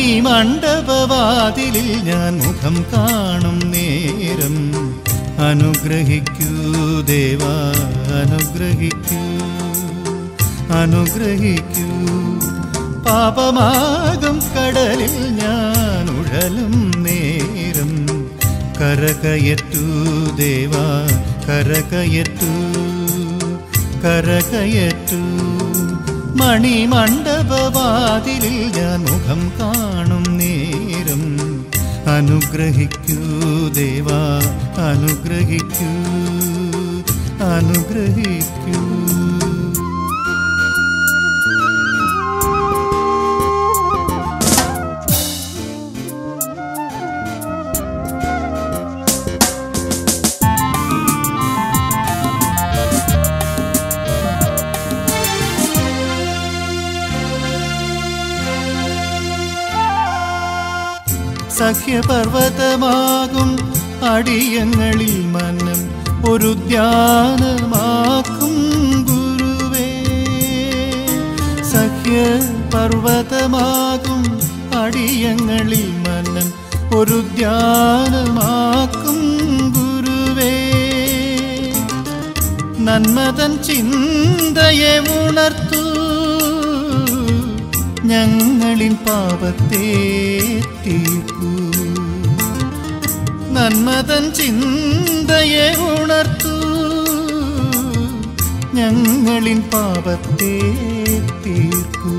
മണിമണ്ഡപവാതിലിൽ ഞാൻ മുഖം കാണും നേരം അനുഗ്രഹിക്കൂ ദേവ അനുഗ്രഹിക്കൂ അനുഗ്രഹിക്കൂ പാപമാകും കടലിൽ ഞാൻ ഉഴലും നേരം കരകയറ്റൂ ദേവ കരകയറ്റൂ കരകയറ്റൂ മണിമണ്ഡപവാതിലിൽ ഞാൻ മുഖം കാണും നേരം അനുഗ്രഹിക്കൂ ദേവ അനുഗ്രഹിക്കൂ അനുഗ്രഹിക്കൂ സഖ്യപർവതമാകും അടിയങ്ങളിൽ മനം ഒരു ധ്യാനമാക്കും ഗുരുവേ സഖ്യപർവതമാകും അടിയങ്ങളിൽ മനം ഒരു ധ്യാനമാക്കും ഗുരുവേ നന്മതൻ ചിന്തയെ ഉണർത്തൂ ഞങ്ങളിൻ പാപത്തെ തീർക്കൂ നന്മതൻ ചിന്തയെ ഉണർത്തൂ ഞങ്ങളിൻ പാപത്തെ തീർക്കൂ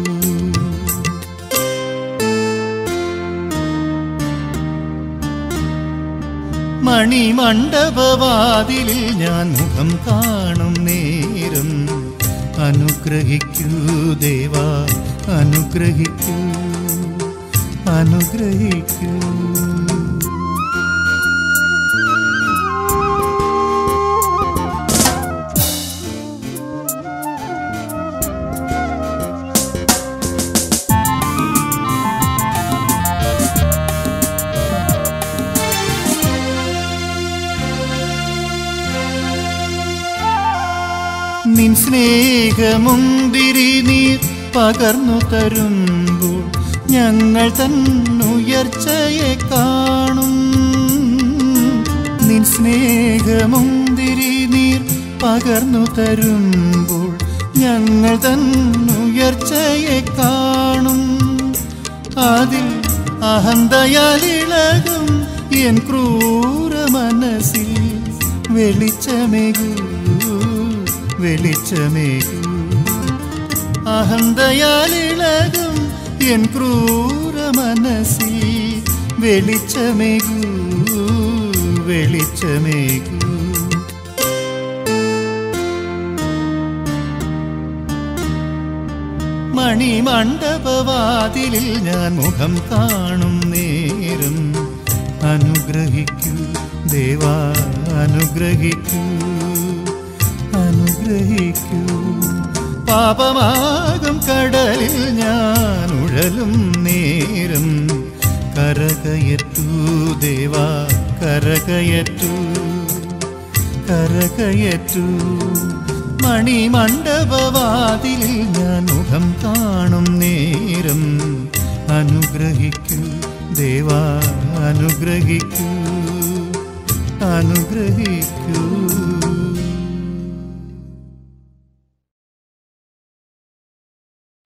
മണിമണ്ഡപവാതിലിൽ ഞാൻ മുഖം കാണും നേരം അനുഗ്രഹിക്കൂ ദേവ അനുഗ്രഹിക്കൂ അനുഗ്രഹിക്കൂ നിൻ സ്നേഹമുന്തിരി നീർ പകർന്നു തരുമ്പോൾ ഞങ്ങൾ തന്നുയർച്ചയെ കാണും നിൻ സ്നേഹമുന്തിരി നീർ പകർന്നു തരുമ്പോൾ ഞങ്ങൾ തന്നുയർച്ചയെ കാണും അതിൽ അഹന്തയാലിളകും എൻ ക്രൂര മനസ്സിൽ വെളിച്ചമേകൂ വെളിച്ചമേകൂ അഹന്തയാലിളകും എൻ ക്രൂര മനസ്സിൽ വെളിച്ചമേകൂ വെളിച്ചമേകൂ മണിമണ്ഡപവാതിലിൽ ഞാൻ മുഖം കാണും നേരം അനുഗ്രഹിക്കൂ ദേവാ അനുഗ്രഹിക്കൂ അനുഗ്രഹിക്കൂ പാപമാകും കടലിൽ ഞാൻ ഉഴലും നേരം കരകയറ്റൂ ദേവാ കരകയറ്റൂ കരകയറ്റൂ മണിമണ്ഡപവാതിലിൽ ഞാൻ മുഖം കാണും നേരം അനുഗ്രഹിക്കൂ ദേവാ അനുഗ്രഹിക്കൂ അനുഗ്രഹിക്കൂ